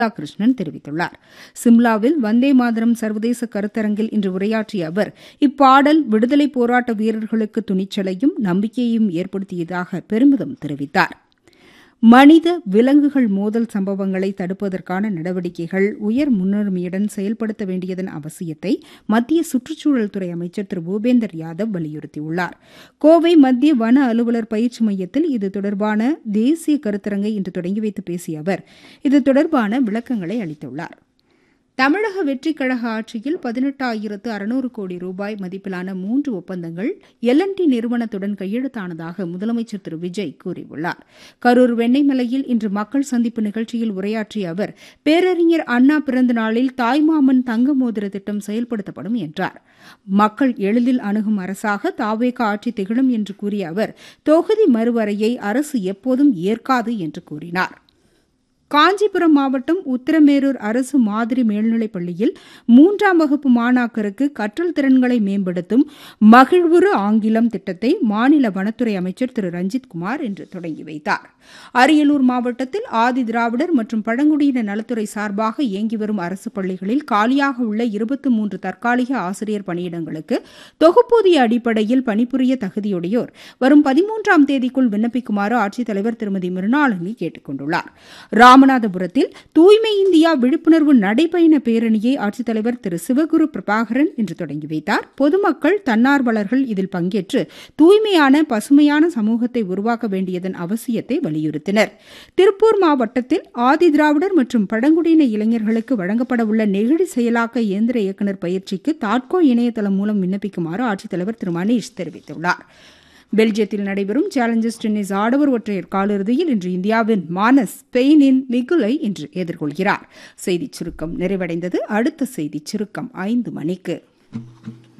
ராதாகிருஷ்ணன் தெரிவித்துள்ளார் சிம்லாவில் வந்தே மாதரம் சர்வதேச கருத்தரங்கில் இன்று உரையாற்றிய அவர் இப்பாடல் விடுதலை போராட்ட வீரர்களுக்கு துணிச்சலையும் நம்பிக்கையையும் ஏற்படுத்தியதாக பெருமிதம் தெரிவித்தார் மனித விலங்குகள் மோதல் சம்பவங்களை தடுப்பதற்கான நடவடிக்கைகள் உயர் முன்னுரிமையுடன் செயல்படுத்த வேண்டியதன் அவசியத்தை மத்திய சுற்றுச்சூழல் துறை அமைச்சர் திரு பூபேந்தர் யாதவ் வலியுறுத்தியுள்ளார் கோவை மத்திய வன அலுவலர் பயிற்சி மையத்தில் இது தொடர்பான தேசிய கருத்தரங்கை இன்று தொடங்கி வைத்து பேசிய அவர் இது தொடர்பான விளக்கங்களை அளித்துள்ளார் தமிழக வெற்றிக் கழக ஆட்சியில் பதினெட்டாயிரத்து அறுநூறு கோடி ரூபாய் மதிப்பிலான மூன்று ஒப்பந்தங்கள் எல் டி நிறுவனத்துடன் கையெழுத்தானதாக முதலமைச்சர் திரு விஜய் கூறியுள்ளார் கரூர் வெண்ணெய்மலையில் இன்று மக்கள் சந்திப்பு நிகழ்ச்சியில் உரையாற்றிய அவர் பேரறிஞர் அண்ணா பிறந்த நாளில் தாய்மாமன் தங்க மோதிர திட்டம் செயல்படுத்தப்படும் என்றார் மக்கள் எளிதில் அணுகும் அரசாக தாவேக ஆட்சி திகழும் என்று கூறிய அவர் தொகுதி மறுவரையை அரசு எப்போதும் ஏற்காது என்று கூறினார் காஞ்சிபுரம் மாவட்டம் உத்தரமேரூர் அரசு மாதிரி மேல்நிலைப் பள்ளியில் மூன்றாம் வகுப்பு மாணாக்கருக்கு கற்றல் திறன்களை மேம்படுத்தும் மகிழ்வுறு ஆங்கிலம் திட்டத்தை மாநில வனத்துறை அமைச்சர் திரு ரஞ்சித் குமார் இன்று தொடங்கி வைத்தார் அரியலூர் மாவட்டத்தில் ஆதி திராவிடர் மற்றும் பழங்குடியின நலத்துறை சார்பாக இயங்கி வரும் அரசு பள்ளிகளில் காலியாக உள்ள இருபத்தி மூன்று தற்காலிக ஆசிரியர் பணியிடங்களுக்கு தொகுப்பூதிய அடிப்படையில் பணிபுரிய தகுதியுடையோர் வரும் பதிமூன்றாம் தேதிக்குள் விண்ணப்பிக்குமாறு ஆட்சித்தலைவர் திருமதி மிருணாளினி கேட்டுக் கொண்டுள்ளார் ராமநாதபுரத்தில் தூய்மை இந்தியா விழிப்புணர்வு நடைபயண பேரணியை ஆட்சித்தலைவர் திரு சிவகுரு பிரபாகரன் இன்று தொடங்கி வைத்தார் பொதுமக்கள் தன்னார்வலர்கள் இதில் பங்கேற்று தூய்மையான பசுமையான சமூகத்தை உருவாக்க வேண்டியதன் அவசியத்தை வலியுறுத்தினர் திருப்பூர் மாவட்டத்தில் ஆதி திராவிடர் மற்றும் பழங்குடியின இளைஞர்களுக்கு வழங்கப்பட உள்ள நெகிழி செயலாக்க இயந்திர இயக்குநர் பயிற்சிக்கு தாட்கோ இணையதளம் மூலம் விண்ணப்பிக்குமாறு ஆட்சித்தலைவர் திரு மணீஷ் தெரிவித்துள்ளார் பெல்ஜியத்தில் நடைபெறும் சேலஞ்சர்ஸ் டென்னிஸ் ஆடவர் ஒற்றையர் காலிறுதியில் இன்று இந்தியாவின் மானஸ் ஸ்பெயினின் மிகுலை இன்று எதிர்கொள்கிறார் செய்திச் சுருக்கம் நிறைவடைந்தது அடுத்த செய்திச் சுருக்கம் ஐந்து மணிக்கு